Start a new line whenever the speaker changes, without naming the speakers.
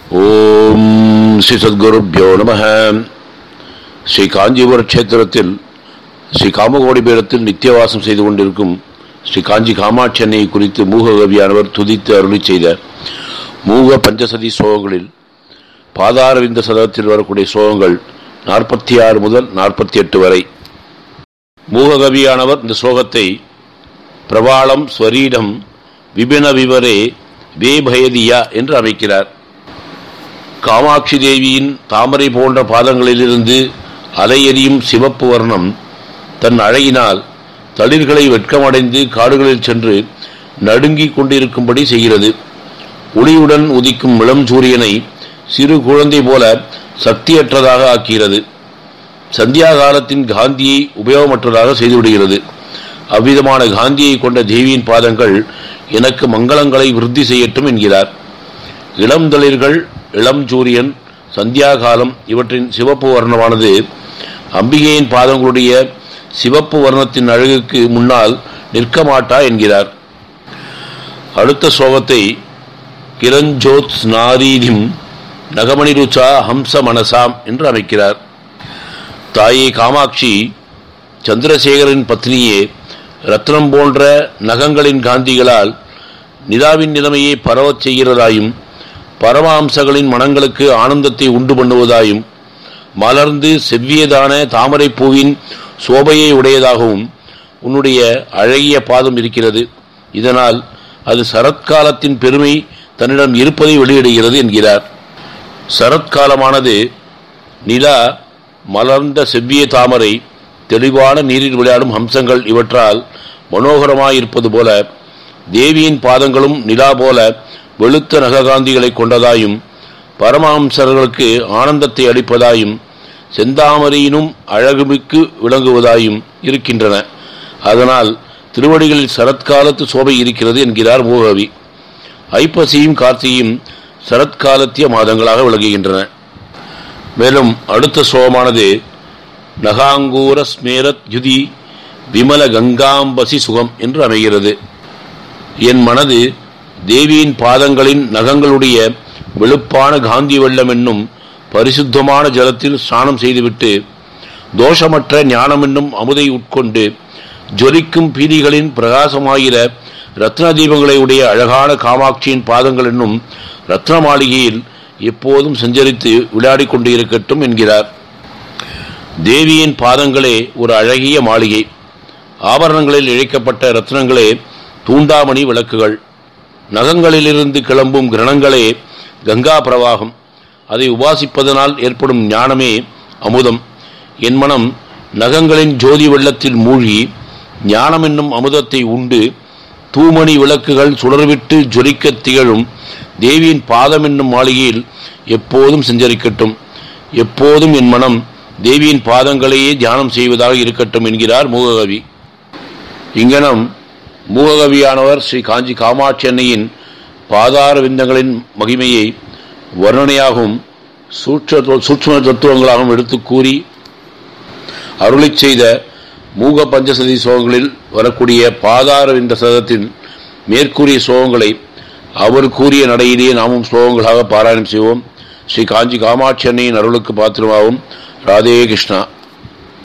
ஓம் ஸ்ரீ சத்குருப்யோ நம ஸ்ரீ காஞ்சிபுர கஷேத்திரத்தில் ஸ்ரீ காமகோடி பீடத்தில் நித்தியவாசம் செய்து கொண்டிருக்கும் ஸ்ரீ காஞ்சி காமாட்சி அன்னையை குறித்து மூக கவியானவர் துதித்து அருளி செய்த மூக பஞ்சசதி சோகங்களில் பாதாரவிந்த சதகத்தில் வரக்கூடிய சோகங்கள் நாற்பத்தி ஆறு முதல் நாற்பத்தி எட்டு வரை மூககவியானவர் இந்த ஸ்லோகத்தை பிரபாளம் ஸ்வரீடம் விபின விவரே வேபயதியா என்று அமைக்கிறார் காமாட்சி தேவியின் தாமரை போன்ற பாதங்களிலிருந்து அலையெறியும் சிவப்பு வர்ணம் தன் அழகினால் தளிர்களை வெட்கமடைந்து காடுகளில் சென்று நடுங்கிக் கொண்டிருக்கும்படி செய்கிறது ஒளியுடன் உதிக்கும் இளம் சூரியனை சிறு குழந்தை போல சக்தியற்றதாக ஆக்குகிறது சந்தியா காலத்தின் காந்தியை உபயோகமற்றதாக செய்துவிடுகிறது அவ்விதமான காந்தியை கொண்ட தேவியின் பாதங்கள் எனக்கு மங்களங்களை விருத்தி செய்யட்டும் என்கிறார் இளம் தளிர்கள் இளம் சூரியன் சந்தியா காலம் இவற்றின் சிவப்பு வர்ணமானது அம்பிகையின் பாதங்களுடைய சிவப்பு வர்ணத்தின் அழகுக்கு முன்னால் நிற்க மாட்டா என்கிறார் அடுத்த ஸ்லோகத்தை கிரஞ்சோத் நாரீதிம் நகமணி ருச்சா ஹம்ச மனசாம் என்று அமைக்கிறார் தாயே காமாட்சி சந்திரசேகரின் பத்னியே ரத்னம் போன்ற நகங்களின் காந்திகளால் நிலாவின் நிலைமையை பரவச் செய்கிறதாயும் பரமாம்சங்களின் மனங்களுக்கு ஆனந்தத்தை உண்டு பண்ணுவதாயும் மலர்ந்து செவ்வியதான தாமரை பூவின் சோபையை உடையதாகவும் உன்னுடைய அழகிய பாதம் இருக்கிறது இதனால் அது சரத்காலத்தின் பெருமை தன்னிடம் இருப்பதை வெளியிடுகிறது என்கிறார் சரத்காலமானது நிலா மலர்ந்த செவ்விய தாமரை தெளிவான நீரில் விளையாடும் ஹம்சங்கள் இவற்றால் மனோகரமாயிருப்பது போல தேவியின் பாதங்களும் நிலா போல வெளுத்த நககாந்திகளை கொண்டதாயும் பரமஹம்சர்களுக்கு ஆனந்தத்தை அளிப்பதாயும் செந்தாமரையினும் அழகுமிக்கு விளங்குவதாயும் இருக்கின்றன அதனால் திருவடிகளில் சரத்காலத்து சோபை இருக்கிறது என்கிறார் மூகவி ஐப்பசியும் கார்த்தியும் சரத்காலத்திய மாதங்களாக விளங்குகின்றன மேலும் அடுத்த சோகமானது நகாங்கூர ஸ்மேரத் யுதி விமல கங்காம்பசி சுகம் என்று அமைகிறது என் மனது தேவியின் பாதங்களின் நகங்களுடைய வெளுப்பான காந்தி வெள்ளம் என்னும் பரிசுத்தமான ஜலத்தில் ஸ்நானம் செய்துவிட்டு தோஷமற்ற ஞானம் என்னும் அமுதை உட்கொண்டு ஜொலிக்கும் பீதிகளின் பிரகாசமாகிற ரத்ன தீபங்களை உடைய அழகான காமாட்சியின் பாதங்கள் என்னும் ரத்ன மாளிகையில் எப்போதும் சஞ்சரித்து விளையாடிக் கொண்டு இருக்கட்டும் என்கிறார் தேவியின் பாதங்களே ஒரு அழகிய மாளிகை ஆபரணங்களில் இழைக்கப்பட்ட ரத்னங்களே தூண்டாமணி விளக்குகள் நகங்களிலிருந்து கிளம்பும் கிரணங்களே கங்கா பிரவாகம் அதை உபாசிப்பதனால் ஏற்படும் ஞானமே அமுதம் என் மனம் நகங்களின் ஜோதி வெள்ளத்தில் மூழ்கி ஞானம் என்னும் அமுதத்தை உண்டு தூமணி விளக்குகள் சுடர்விட்டு ஜொலிக்க திகழும் தேவியின் பாதம் என்னும் மாளிகையில் எப்போதும் சஞ்சரிக்கட்டும் எப்போதும் என் மனம் தேவியின் பாதங்களையே தியானம் செய்வதாக இருக்கட்டும் என்கிறார் மூககவி இங்கனம் மூககவியானவர் ஸ்ரீ காஞ்சி காமாட்சி அன்னையின் பாதார விந்தங்களின் மகிமையை வர்ணனையாகவும் சூட்ச சூட்சும தத்துவங்களாகவும் எடுத்து கூறி அருளிச் செய்த மூக பஞ்சசதி சோகங்களில் வரக்கூடிய பாதார விந்த சதத்தின் மேற்கூறிய சோகங்களை அவர் கூறிய நடையிலேயே நாமும் ஸ்லோகங்களாக பாராயணம் செய்வோம் ஸ்ரீ காஞ்சி காமாட்சி அன்னையின் அருளுக்கு பாத்திரமாகும் ராதே கிருஷ்ணா